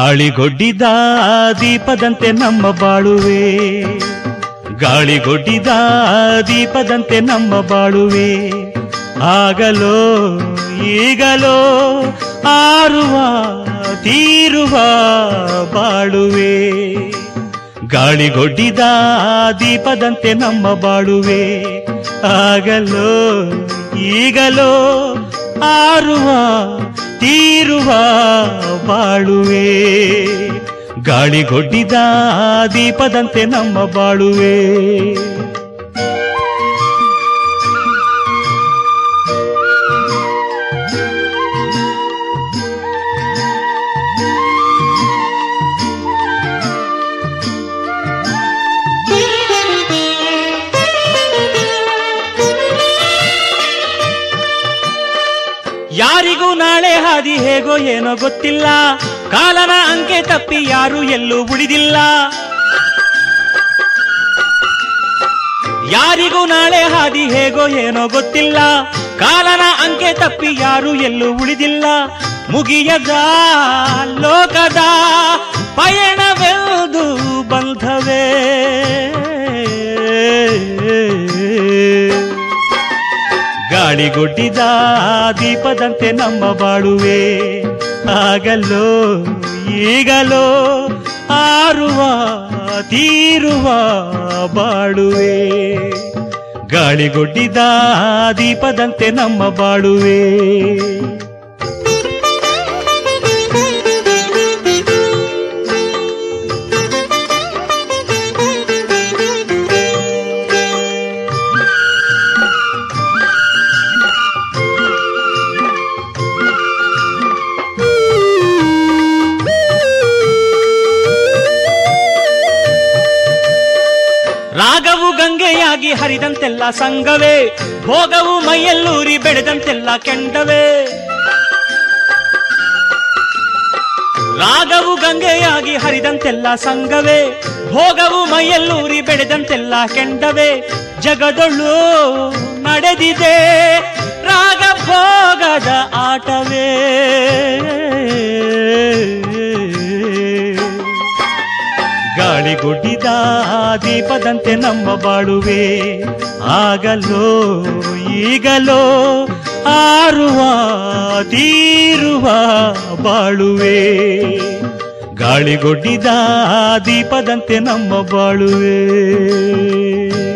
ಗಾಳಿಗೊಡ್ಡಿದ ದೀಪದಂತೆ ನಮ್ಮ ಬಾಳುವೆ ಗಾಳಿಗೊಡ್ಡಿದ ದೀಪದಂತೆ ನಮ್ಮ ಬಾಳುವೆ ಆಗಲೋ ಈಗಲೋ ಆರುವ ತೀರುವ ಬಾಳುವೆ ಗಾಳಿಗೊಡ್ಡಿದ ದೀಪದಂತೆ ನಮ್ಮ ಬಾಳುವೆ ಆಗಲೋ ಈಗಲೋ ಆರುವ ತೀರುವ ಬಾಳುವೆ ಗಾಳಿಗೊಡ್ಡಿದ ದೀಪದಂತೆ ನಮ್ಮ ಬಾಳುವೆ ಯಾರಿಗೂ ನಾಳೆ ಹಾದಿ ಹೇಗೋ ಏನೋ ಗೊತ್ತಿಲ್ಲ ಕಾಲನ ಅಂಕೆ ತಪ್ಪಿ ಯಾರು ಎಲ್ಲೂ ಉಳಿದಿಲ್ಲ ಯಾರಿಗೂ ನಾಳೆ ಹಾದಿ ಹೇಗೋ ಏನೋ ಗೊತ್ತಿಲ್ಲ ಕಾಲನ ಅಂಕೆ ತಪ್ಪಿ ಯಾರು ಎಲ್ಲೂ ಉಳಿದಿಲ್ಲ ಮುಗಿಯದ ಲೋಕದ ಪಯಣವೆಂದು ಬಂಧವೇ ಗಾಳಿಗೊಡ್ಡಿದ ದೀಪದಂತೆ ನಮ್ಮ ಬಾಳುವೆ ಆಗಲೋ ಈಗಲೋ ಆರುವ ತೀರುವ ಬಾಳುವೆ ಗಾಳಿಗೊಡ್ಡಿದ ದೀಪದಂತೆ ನಮ್ಮ ಬಾಳುವೆ ರಾಗವು ಗಂಗೆಯಾಗಿ ಹರಿದಂತೆಲ್ಲ ಸಂಗವೇ ಭೋಗವು ಮೈಯಲ್ಲೂರಿ ಬೆಳೆದಂತೆಲ್ಲ ಕೆಂಡವೇ ರಾಗವು ಗಂಗೆಯಾಗಿ ಹರಿದಂತೆಲ್ಲ ಸಂಗವೇ ಭೋಗವು ಮೈಯಲ್ಲೂರಿ ಬೆಳೆದಂತೆಲ್ಲ ಕೆಂಡವೇ ಜಗದೊಳು ನಡೆದಿದೆ ರಾಗ ಭೋಗದ ಆಟವೇ ಗಾಳಿಗೊಡ್ಡಿದ ದೀಪದಂತೆ ನಮ್ಮ ಬಾಳುವೆ ಆಗಲೋ ಈಗಲೋ ಆರುವ ತೀರುವ ಬಾಳುವೆ ಗಾಳಿಗೊಡ್ಡಿದ ದೀಪದಂತೆ ನಮ್ಮ ಬಾಳುವೆ